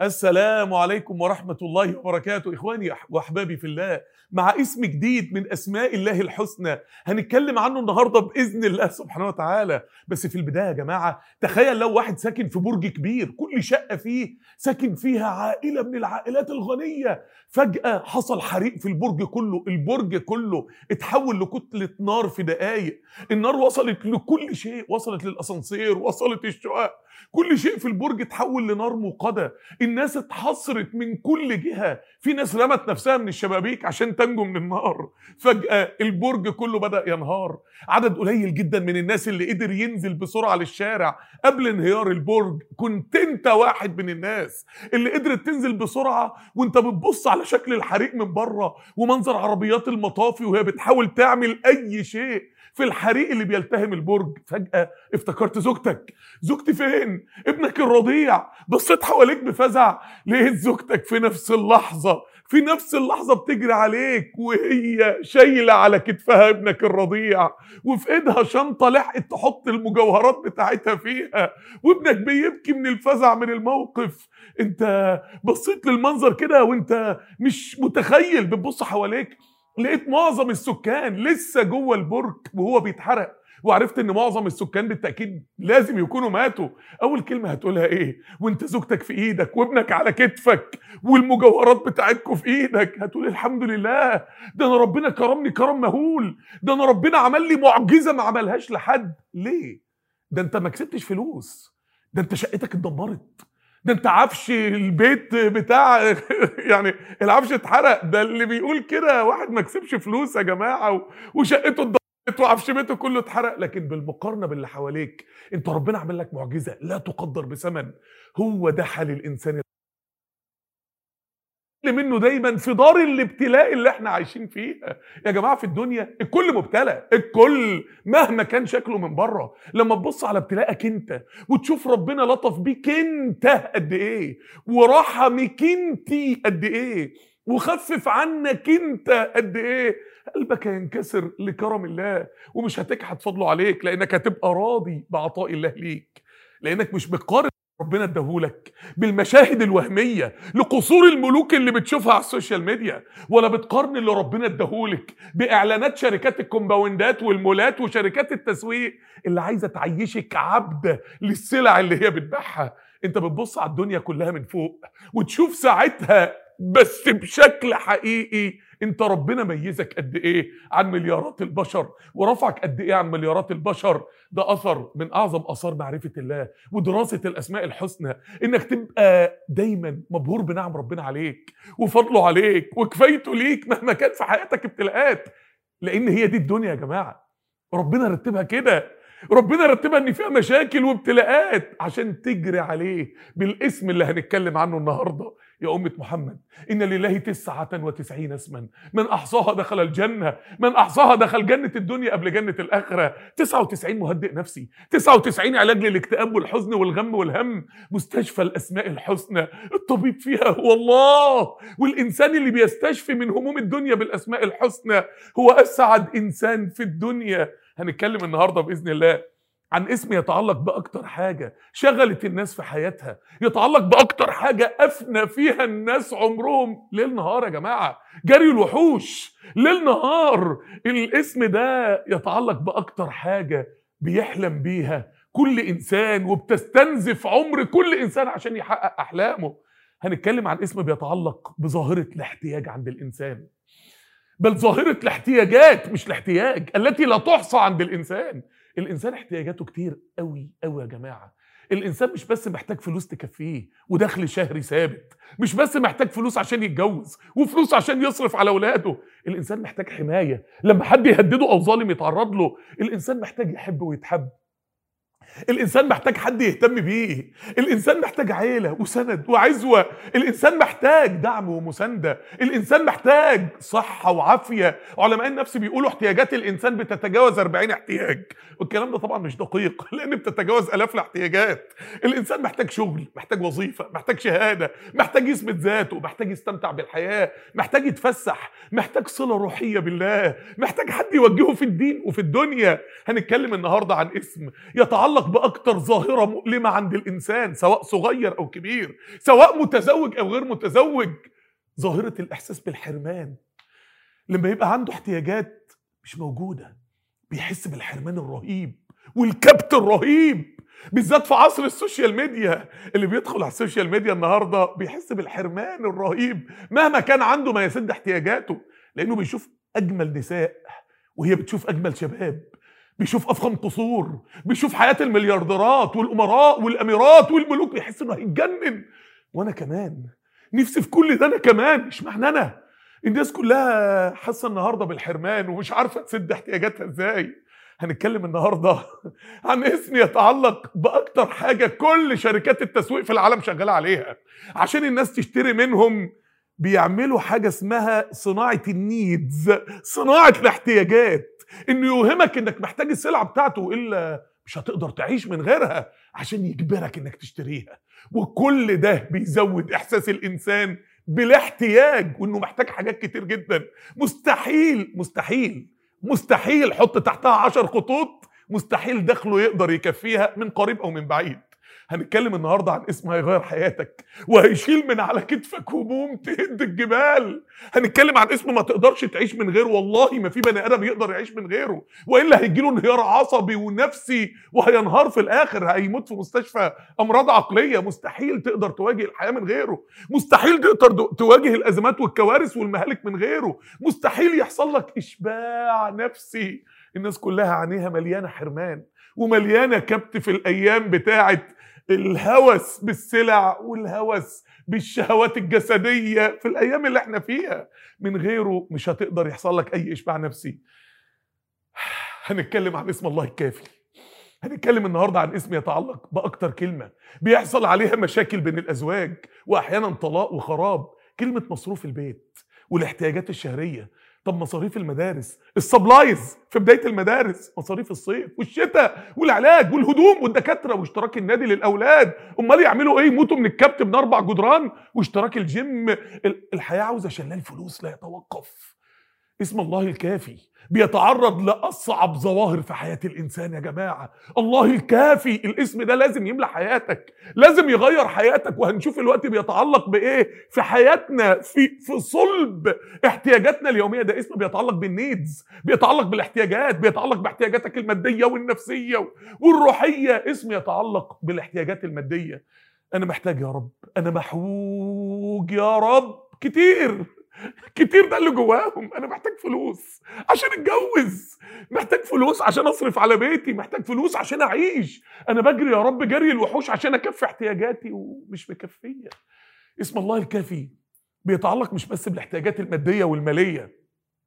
السلام عليكم ورحمة الله وبركاته إخواني وأحبابي في الله مع اسم جديد من أسماء الله الحسنى هنتكلم عنه النهاردة بإذن الله سبحانه وتعالى بس في البداية يا جماعة تخيل لو واحد ساكن في برج كبير كل شقة فيه ساكن فيها عائلة من العائلات الغنية فجأة حصل حريق في البرج كله البرج كله اتحول لكتلة نار في دقايق النار وصلت لكل شيء وصلت للأسانسير وصلت الشقق كل شيء في البرج اتحول لنار موقدة الناس اتحصرت من كل جهة في ناس رمت نفسها من الشبابيك عشان تنجو من النار فجأة البرج كله بدأ ينهار عدد قليل جدا من الناس اللي قدر ينزل بسرعة للشارع قبل انهيار البرج كنت انت واحد من الناس اللي قدرت تنزل بسرعة وانت بتبص على شكل الحريق من بره ومنظر عربيات المطافي وهي بتحاول تعمل اي شيء في الحريق اللي بيلتهم البرج فجأة افتكرت زوجتك زوجتي فين ابنك الرضيع بصيت حواليك بفزع لقيت زوجتك في نفس اللحظة في نفس اللحظة بتجري عليك وهي شايلة على كتفها ابنك الرضيع وفي ايدها شنطة لحقت تحط المجوهرات بتاعتها فيها وابنك بيبكي من الفزع من الموقف انت بصيت للمنظر كده وانت مش متخيل بتبص حواليك لقيت معظم السكان لسه جوه البرج وهو بيتحرق وعرفت ان معظم السكان بالتاكيد لازم يكونوا ماتوا اول كلمه هتقولها ايه وانت زوجتك في ايدك وابنك على كتفك والمجوهرات بتاعتكم في ايدك هتقول الحمد لله ده انا ربنا كرمني كرم مهول ده انا ربنا عمل لي معجزه ما عملهاش لحد ليه ده انت ما كسبتش فلوس ده انت شقتك اتدمرت ده انت عفش البيت بتاع يعني العفش اتحرق ده اللي بيقول كده واحد ما كسبش فلوس يا جماعه وشقته اتدمرت وعفش بيته كله اتحرق لكن بالمقارنه باللي حواليك انت ربنا عامل لك معجزه لا تقدر بثمن هو ده حال الانسان منه دايما في دار الابتلاء اللي احنا عايشين فيها يا جماعه في الدنيا الكل مبتلى الكل مهما كان شكله من بره لما تبص على ابتلاءك انت وتشوف ربنا لطف بيك انت قد ايه ورحمك انت قد ايه وخفف عنك انت قد ايه قلبك هينكسر لكرم الله ومش هتجحد فضله عليك لانك هتبقى راضي بعطاء الله ليك لانك مش بتقارن ربنا اداهولك بالمشاهد الوهميه لقصور الملوك اللي بتشوفها على السوشيال ميديا ولا بتقارن اللي ربنا اداهولك باعلانات شركات الكومباوندات والمولات وشركات التسويق اللي عايزه تعيشك عبد للسلع اللي هي بتبيعها انت بتبص على الدنيا كلها من فوق وتشوف ساعتها بس بشكل حقيقي انت ربنا ميزك قد ايه عن مليارات البشر ورفعك قد ايه عن مليارات البشر ده اثر من اعظم اثار معرفه الله ودراسه الاسماء الحسنى انك تبقى دايما مبهور بنعم ربنا عليك وفضله عليك وكفايته ليك مهما كان في حياتك ابتلاءات لان هي دي الدنيا يا جماعه ربنا رتبها كده ربنا رتبها ان فيها مشاكل وابتلاءات عشان تجري عليه بالاسم اللي هنتكلم عنه النهارده يا أمة محمد إن لله تسعة وتسعين اسما من أحصاها دخل الجنة من أحصاها دخل جنة الدنيا قبل جنة الآخرة 99 مهدئ نفسي 99 علاج للاكتئاب والحزن والغم والهم مستشفى الأسماء الحسنى الطبيب فيها هو الله والإنسان اللي بيستشفي من هموم الدنيا بالأسماء الحسنى هو أسعد إنسان في الدنيا هنتكلم النهاردة بإذن الله عن اسم يتعلق باكتر حاجه شغلت الناس في حياتها يتعلق باكتر حاجه افنى فيها الناس عمرهم ليل نهار يا جماعه جري الوحوش ليل نهار الاسم ده يتعلق باكتر حاجه بيحلم بيها كل انسان وبتستنزف عمر كل انسان عشان يحقق احلامه هنتكلم عن اسم بيتعلق بظاهره الاحتياج عند الانسان بل ظاهره الاحتياجات مش الاحتياج التي لا تحصى عند الانسان الانسان احتياجاته كتير قوي قوي يا جماعه الانسان مش بس محتاج فلوس تكفيه ودخل شهري ثابت مش بس محتاج فلوس عشان يتجوز وفلوس عشان يصرف على اولاده الانسان محتاج حمايه لما حد يهدده او ظالم يتعرض له الانسان محتاج يحب ويتحب الانسان محتاج حد يهتم بيه الانسان محتاج عيله وسند وعزوه الانسان محتاج دعم ومسانده الانسان محتاج صحه وعافيه علماء النفس بيقولوا احتياجات الانسان بتتجاوز 40 احتياج والكلام ده طبعا مش دقيق لان بتتجاوز الاف الاحتياجات الانسان محتاج شغل محتاج وظيفه محتاج شهاده محتاج يثبت ذاته محتاج يستمتع بالحياه محتاج يتفسح محتاج صله روحيه بالله محتاج حد يوجهه في الدين وفي الدنيا هنتكلم النهارده عن اسم يتعلق بيتعلق باكتر ظاهره مؤلمه عند الانسان سواء صغير او كبير سواء متزوج او غير متزوج ظاهره الاحساس بالحرمان لما يبقى عنده احتياجات مش موجوده بيحس بالحرمان الرهيب والكبت الرهيب بالذات في عصر السوشيال ميديا اللي بيدخل على السوشيال ميديا النهارده بيحس بالحرمان الرهيب مهما كان عنده ما يسد احتياجاته لانه بيشوف اجمل نساء وهي بتشوف اجمل شباب بيشوف افخم قصور بيشوف حياه المليارديرات والامراء والاميرات والملوك بيحس انه هيتجنن وانا كمان نفسي في كل ده انا كمان اشمعنى انا الناس كلها حاسه النهارده بالحرمان ومش عارفه تسد احتياجاتها ازاي هنتكلم النهارده عن اسم يتعلق باكتر حاجه كل شركات التسويق في العالم شغاله عليها عشان الناس تشتري منهم بيعملوا حاجه اسمها صناعه النيدز صناعه الاحتياجات انه يوهمك انك محتاج السلعه بتاعته الا مش هتقدر تعيش من غيرها عشان يجبرك انك تشتريها وكل ده بيزود احساس الانسان بالاحتياج وانه محتاج حاجات كتير جدا مستحيل مستحيل مستحيل حط تحتها عشر خطوط مستحيل دخله يقدر يكفيها من قريب او من بعيد هنتكلم النهارده عن اسم هيغير حياتك وهيشيل من على كتفك هموم تهد الجبال هنتكلم عن اسم ما تقدرش تعيش من غيره والله ما في بني ادم يقدر يعيش من غيره والا هيجيله انهيار عصبي ونفسي وهينهار في الاخر هيموت في مستشفى امراض عقليه مستحيل تقدر تواجه الحياه من غيره مستحيل تقدر تواجه الازمات والكوارث والمهالك من غيره مستحيل يحصل لك اشباع نفسي الناس كلها عينيها مليانه حرمان ومليانه كبت في الايام بتاعه الهوس بالسلع والهوس بالشهوات الجسديه في الايام اللي احنا فيها من غيره مش هتقدر يحصل لك اي اشباع نفسي هنتكلم عن اسم الله الكافي هنتكلم النهارده عن اسم يتعلق باكتر كلمه بيحصل عليها مشاكل بين الازواج واحيانا طلاق وخراب كلمه مصروف البيت والاحتياجات الشهريه طب مصاريف المدارس السبلايز في بدايه المدارس مصاريف الصيف والشتاء والعلاج والهدوم والدكاتره واشتراك النادي للاولاد امال يعملوا ايه يموتوا من الكبت من اربع جدران واشتراك الجيم الحياه عاوزه شلال فلوس لا يتوقف اسم الله الكافي بيتعرض لاصعب ظواهر في حياه الانسان يا جماعه الله الكافي الاسم ده لازم يملى حياتك لازم يغير حياتك وهنشوف الوقت بيتعلق بايه في حياتنا في في صلب احتياجاتنا اليوميه ده اسم بيتعلق بالنيدز بيتعلق بالاحتياجات بيتعلق باحتياجاتك الماديه والنفسيه والروحيه اسم يتعلق بالاحتياجات الماديه انا محتاج يا رب انا محوج يا رب كتير كتير ده اللي جواهم انا محتاج فلوس عشان اتجوز محتاج فلوس عشان اصرف على بيتي محتاج فلوس عشان اعيش انا بجري يا رب جري الوحوش عشان اكفي احتياجاتي ومش مكفيه اسم الله الكافي بيتعلق مش بس بالاحتياجات الماديه والماليه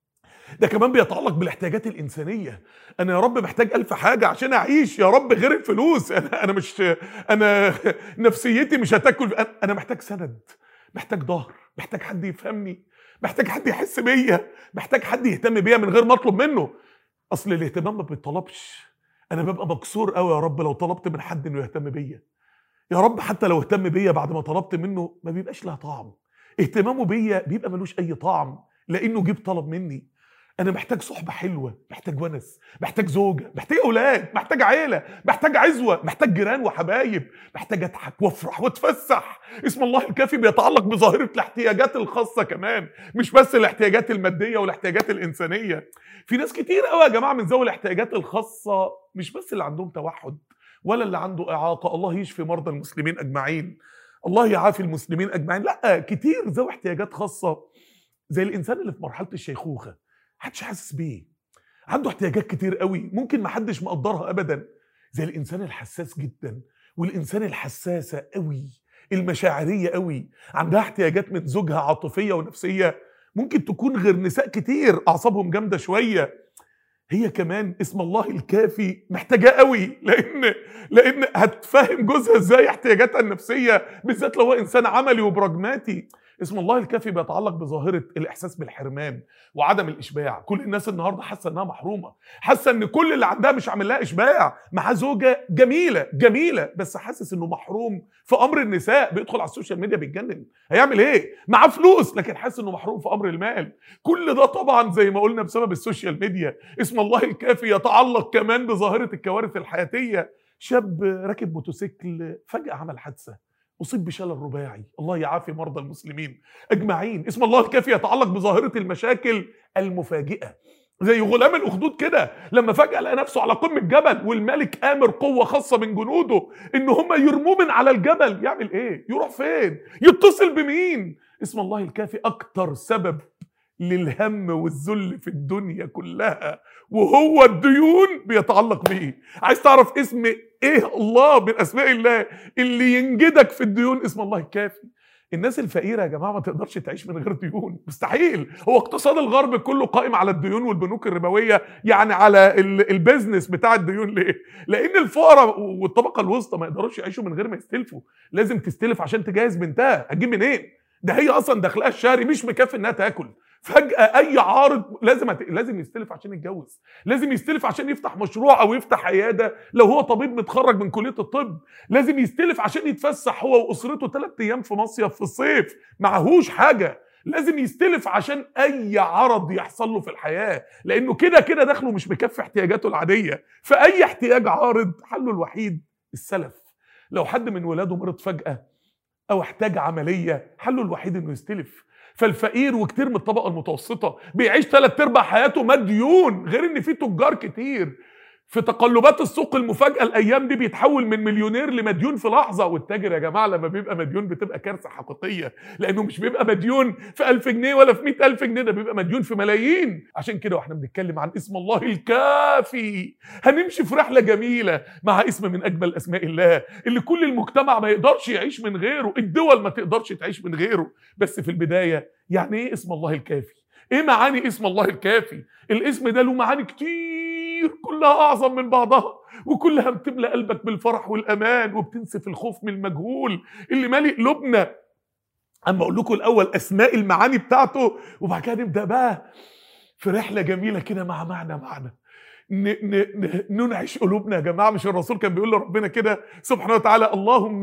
ده كمان بيتعلق بالاحتياجات الانسانيه انا يا رب محتاج الف حاجه عشان اعيش يا رب غير الفلوس انا انا مش انا نفسيتي مش هتاكل انا محتاج سند محتاج ظهر محتاج حد يفهمني محتاج حد يحس بيا محتاج حد يهتم بيا من غير ما اطلب منه اصل الاهتمام ما بيطلبش انا ببقى مكسور قوي يا رب لو طلبت من حد انه يهتم بيا يا رب حتى لو اهتم بيا بعد ما طلبت منه ما بيبقاش لها طعم اهتمامه بيا بيبقى ملوش اي طعم لانه جيب طلب مني انا محتاج صحبه حلوه محتاج ونس محتاج زوجه محتاج اولاد محتاج عيله محتاج عزوه محتاج جيران وحبايب محتاج اضحك وافرح واتفسح اسم الله الكافي بيتعلق بظاهره الاحتياجات الخاصه كمان مش بس الاحتياجات الماديه والاحتياجات الانسانيه في ناس كتير قوي يا جماعه من ذوي الاحتياجات الخاصه مش بس اللي عندهم توحد ولا اللي عنده اعاقه الله يشفي مرضى المسلمين اجمعين الله يعافي المسلمين اجمعين لا كتير ذوي احتياجات خاصه زي الانسان اللي في مرحله الشيخوخه محدش حاسس بيه عنده احتياجات كتير قوي ممكن محدش مقدرها ابدا زي الانسان الحساس جدا والانسان الحساسه قوي المشاعريه قوي عندها احتياجات من زوجها عاطفيه ونفسيه ممكن تكون غير نساء كتير اعصابهم جامده شويه هي كمان اسم الله الكافي محتاجاه قوي لان لان هتفهم جوزها ازاي احتياجاتها النفسيه بالذات لو هو انسان عملي وبراجماتي اسم الله الكافي بيتعلق بظاهره الاحساس بالحرمان وعدم الاشباع كل الناس النهارده حاسه انها محرومه حاسه ان كل اللي عندها مش عامل لها اشباع معاه زوجه جميله جميله بس حاسس انه محروم في امر النساء بيدخل على السوشيال ميديا بيتجنن هيعمل ايه معاه فلوس لكن حاسس انه محروم في امر المال كل ده طبعا زي ما قلنا بسبب السوشيال ميديا اسم الله الكافي يتعلق كمان بظاهره الكوارث الحياتيه شاب راكب موتوسيكل فجاه عمل حادثه اصيب بشلل رباعي الله يعافي مرضى المسلمين اجمعين اسم الله الكافي يتعلق بظاهره المشاكل المفاجئه زي غلام الاخدود كده لما فجاه لقى نفسه على قمه جبل والملك امر قوه خاصه من جنوده ان هم يرموه من على الجبل يعمل ايه يروح فين يتصل بمين اسم الله الكافي اكتر سبب للهم والذل في الدنيا كلها وهو الديون بيتعلق بيه عايز تعرف اسم ايه الله من اسماء الله اللي ينجدك في الديون اسم الله الكافي الناس الفقيره يا جماعه ما تقدرش تعيش من غير ديون مستحيل هو اقتصاد الغرب كله قائم على الديون والبنوك الربويه يعني على ال- البيزنس بتاع الديون ليه لان الفقراء والطبقه الوسطى ما يقدروش يعيشوا من غير ما يستلفوا لازم تستلف عشان تجهز بنتها هتجيب منين ده هي اصلا دخلها الشهري مش مكفي انها تاكل فجاه اي عارض لازم هت... لازم يستلف عشان يتجوز لازم يستلف عشان يفتح مشروع او يفتح عياده لو هو طبيب متخرج من كليه الطب لازم يستلف عشان يتفسح هو واسرته ثلاث ايام في مصيف في الصيف معهوش حاجه لازم يستلف عشان اي عرض يحصل له في الحياه لانه كده كده دخله مش مكفي احتياجاته العاديه فاي احتياج عارض حله الوحيد السلف لو حد من ولاده مرض فجاه او احتاج عمليه حله الوحيد انه يستلف فالفقير وكتير من الطبقه المتوسطه بيعيش ثلاث ارباع حياته مديون غير ان في تجار كتير في تقلبات السوق المفاجئه الايام دي بيتحول من مليونير لمديون في لحظه والتاجر يا جماعه لما بيبقى مديون بتبقى كارثه حقيقيه لانه مش بيبقى مديون في ألف جنيه ولا في مئة ألف جنيه ده بيبقى مديون في ملايين عشان كده واحنا بنتكلم عن اسم الله الكافي هنمشي في رحله جميله مع اسم من اجمل اسماء الله اللي كل المجتمع ما يقدرش يعيش من غيره الدول ما تقدرش تعيش من غيره بس في البدايه يعني ايه اسم الله الكافي ايه معاني اسم الله الكافي الاسم ده له معاني كتير كلها اعظم من بعضها وكلها بتملى قلبك بالفرح والامان وبتنسف الخوف من المجهول اللي مالي قلوبنا اما اقول لكم الاول اسماء المعاني بتاعته وبعد كده نبدا بقى في رحله جميله كده مع معنى معنى ن- ن- ن- ننعش قلوبنا يا جماعه مش الرسول كان بيقول لربنا كده سبحانه وتعالى اللهم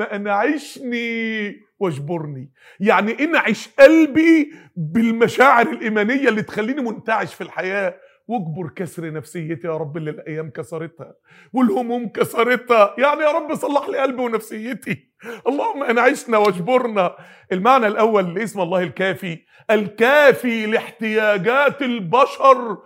انعشني واجبرني يعني انعش قلبي بالمشاعر الايمانيه اللي تخليني منتعش في الحياه واجبر كسر نفسيتي يا رب اللي الايام كسرتها والهموم كسرتها يعني يا رب صلح لي قلبي ونفسيتي اللهم انعشنا واجبرنا المعنى الاول لاسم الله الكافي الكافي لاحتياجات البشر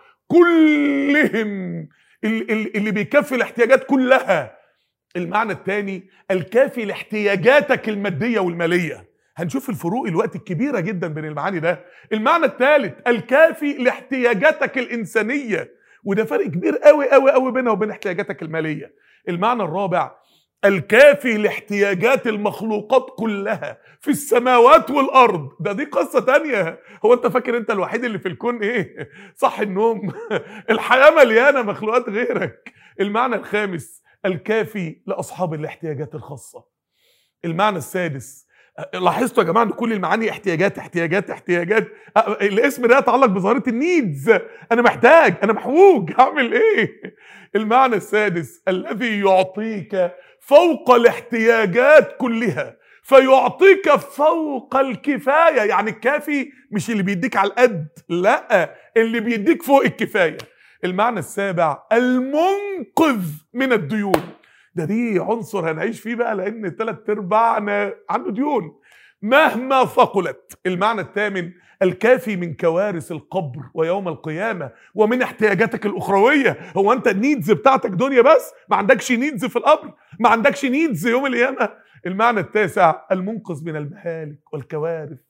كلهم ال- ال- اللي بيكفي الاحتياجات كلها المعنى الثاني الكافي لاحتياجاتك الماديه والماليه هنشوف الفروق الوقت الكبيره جدا بين المعاني ده المعنى الثالث الكافي لاحتياجاتك الانسانيه وده فرق كبير قوي قوي قوي بينها وبين احتياجاتك الماليه المعنى الرابع الكافي لاحتياجات المخلوقات كلها في السماوات والارض ده دي قصه تانية هو انت فاكر انت الوحيد اللي في الكون ايه صح النوم الحياه مليانه مخلوقات غيرك المعنى الخامس الكافي لاصحاب الاحتياجات الخاصه المعنى السادس لاحظتوا يا جماعه ان كل المعاني احتياجات احتياجات احتياجات أ- الاسم ده يتعلق بظاهره النيدز انا محتاج انا محوج هعمل ايه المعنى السادس الذي يعطيك فوق الاحتياجات كلها فيعطيك فوق الكفايه يعني الكافي مش اللي بيديك على القد لا اللي بيديك فوق الكفايه المعنى السابع المنقذ من الديون ده دي عنصر هنعيش فيه بقى لان ثلاث ارباعنا عنده ديون مهما ثقلت المعنى الثامن الكافي من كوارث القبر ويوم القيامه ومن احتياجاتك الاخرويه هو انت النيدز بتاعتك دنيا بس ما عندكش نيدز في القبر ما عندكش نيدز يوم القيامه المعنى التاسع المنقذ من المهالك والكوارث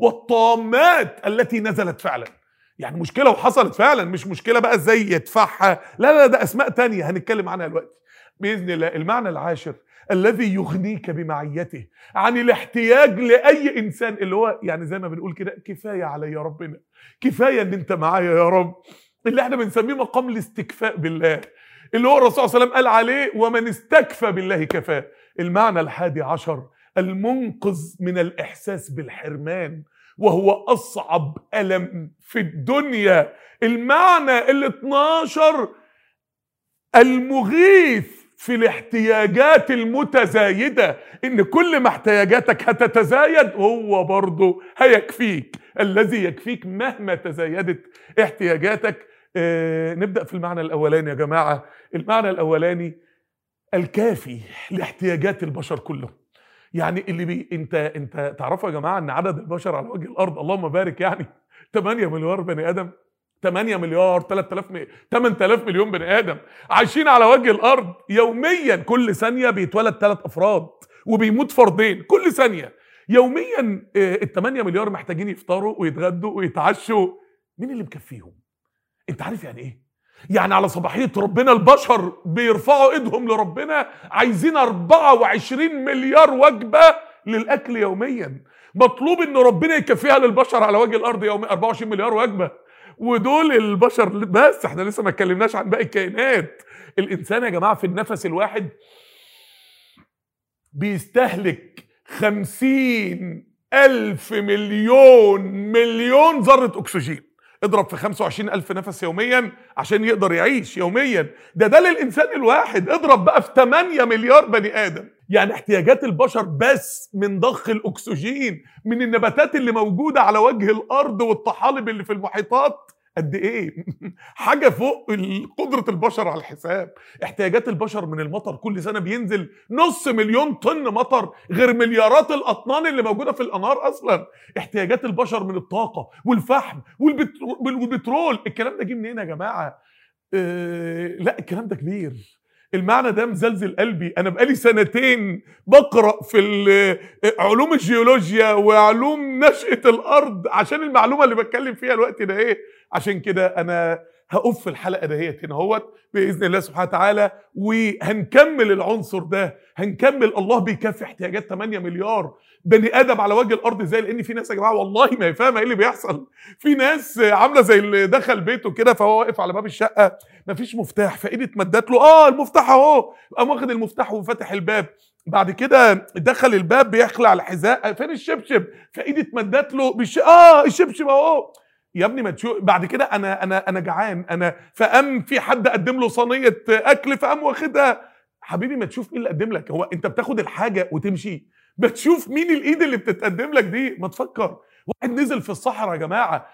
والطامات التي نزلت فعلا يعني مشكله وحصلت فعلا مش مشكله بقى ازاي يدفعها لا لا ده اسماء تانية هنتكلم عنها دلوقتي باذن الله المعنى العاشر الذي يغنيك بمعيته عن الاحتياج لاي انسان اللي هو يعني زي ما بنقول كده كفايه علي يا ربنا كفايه ان انت معايا يا رب اللي احنا بنسميه مقام الاستكفاء بالله اللي هو الرسول صلى الله عليه وسلم قال عليه ومن استكفى بالله كفاه المعنى الحادي عشر المنقذ من الاحساس بالحرمان وهو اصعب الم في الدنيا المعنى ال 12 المغيث في الاحتياجات المتزايدة ان كل ما احتياجاتك هتتزايد هو برضه هيكفيك الذي يكفيك مهما تزايدت احتياجاتك آه نبدأ في المعنى الأولاني يا جماعة المعنى الأولاني الكافي لاحتياجات البشر كلهم يعني اللي بي انت انت تعرفوا يا جماعه ان عدد البشر على وجه الارض اللهم بارك يعني 8 مليار بني ادم 8 مليار 3000 مي... 8000 مليون بني ادم عايشين على وجه الارض يوميا كل ثانيه بيتولد ثلاث افراد وبيموت فردين كل ثانيه يوميا ال 8 مليار محتاجين يفطروا ويتغدوا ويتعشوا مين اللي مكفيهم انت عارف يعني ايه يعني على صباحية ربنا البشر بيرفعوا ايدهم لربنا عايزين 24 مليار وجبة للأكل يوميا مطلوب ان ربنا يكفيها للبشر على وجه الأرض يوميا 24 مليار وجبة ودول البشر بس احنا لسه ما اتكلمناش عن باقي الكائنات الإنسان يا جماعة في النفس الواحد بيستهلك خمسين ألف مليون مليون ذرة أكسجين اضرب في 25 ألف نفس يوميا عشان يقدر يعيش يوميا ده ده للإنسان الواحد اضرب بقى في 8 مليار بني آدم يعني احتياجات البشر بس من ضخ الأكسجين من النباتات اللي موجودة على وجه الأرض والطحالب اللي في المحيطات قد ايه حاجه فوق قدره البشر على الحساب احتياجات البشر من المطر كل سنه بينزل نص مليون طن مطر غير مليارات الاطنان اللي موجوده في الانهار اصلا احتياجات البشر من الطاقه والفحم والبترو- والبترول الكلام ده جه منين يا جماعه اه لا الكلام ده كبير المعنى ده مزلزل قلبي انا بقالي سنتين بقرا في ال- علوم الجيولوجيا وعلوم نشأة الارض عشان المعلومه اللي بتكلم فيها الوقت ده ايه عشان كده انا هقف في الحلقه دهيت هنا اهوت باذن الله سبحانه وتعالى وهنكمل العنصر ده هنكمل الله بيكفي احتياجات 8 مليار بني ادم على وجه الارض ازاي لان في ناس يا جماعه والله ما هي فاهمه ايه اللي بيحصل في ناس عامله زي اللي دخل بيته كده فهو واقف على باب الشقه مفيش مفتاح فايده اتمدت له اه المفتاح اهو قام واخد المفتاح وفتح الباب بعد كده دخل الباب بيخلع الحذاء فين الشبشب فايده اتمدت له بش... اه الشبشب اهو يا ابني ما تشوف بعد كده انا انا انا جعان انا فقام في حد قدم له صينيه اكل فقام واخدها حبيبي ما تشوف مين اللي قدم لك هو انت بتاخد الحاجه وتمشي بتشوف مين الايد اللي بتتقدم لك دي ما تفكر واحد نزل في الصحراء يا جماعه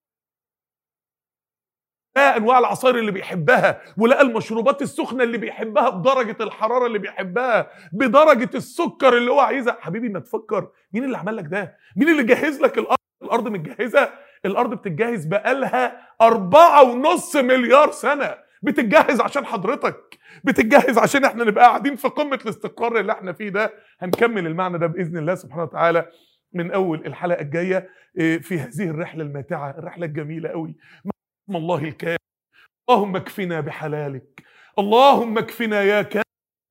لقى انواع العصائر اللي بيحبها ولقى المشروبات السخنه اللي بيحبها بدرجه الحراره اللي بيحبها بدرجه السكر اللي هو عايزها حبيبي ما تفكر مين اللي عمل لك ده مين اللي جهز لك الارض الارض متجهزه الارض بتتجهز بقالها أربعة ونص مليار سنه بتتجهز عشان حضرتك بتتجهز عشان احنا نبقى قاعدين في قمه الاستقرار اللي احنا فيه ده هنكمل المعنى ده باذن الله سبحانه وتعالى من اول الحلقه الجايه إيه، في هذه الرحله الماتعه الرحله الجميله قوي اسم الله الكامل اللهم اكفنا بحلالك اللهم اكفنا يا كامل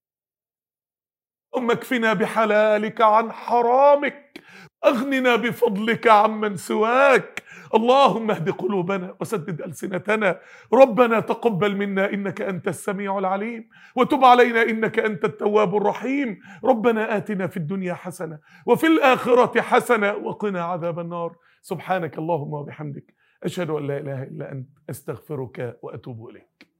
اللهم اكفنا بحلالك عن حرامك اغننا بفضلك عمن سواك اللهم اهد قلوبنا وسدد السنتنا ربنا تقبل منا انك انت السميع العليم وتب علينا انك انت التواب الرحيم ربنا اتنا في الدنيا حسنه وفي الاخره حسنه وقنا عذاب النار سبحانك اللهم وبحمدك اشهد ان لا اله الا انت استغفرك واتوب اليك